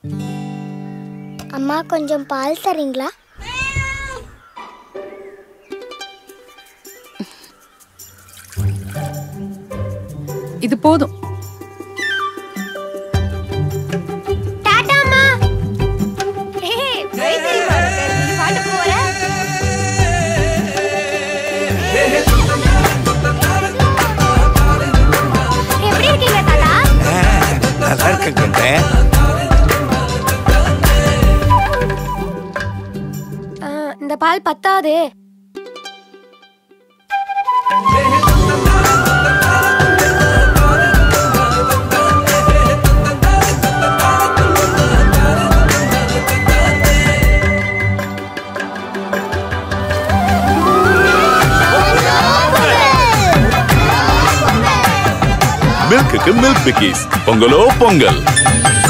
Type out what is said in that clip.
அம்மா கொஞ்சம் பால் தரீங்களா இது போதும் டாடாம்மா ஏய் போய் தெரியுமா நீ பாட்டு போற எப்படி இருக்கீங்க தாத்தா நல்லா இருக்கேன் கண்ணே இந்த பால் பத்தாதே மில்க்குக்கு மில்க் பிக்கிஸ் பொங்கலோ பொங்கல்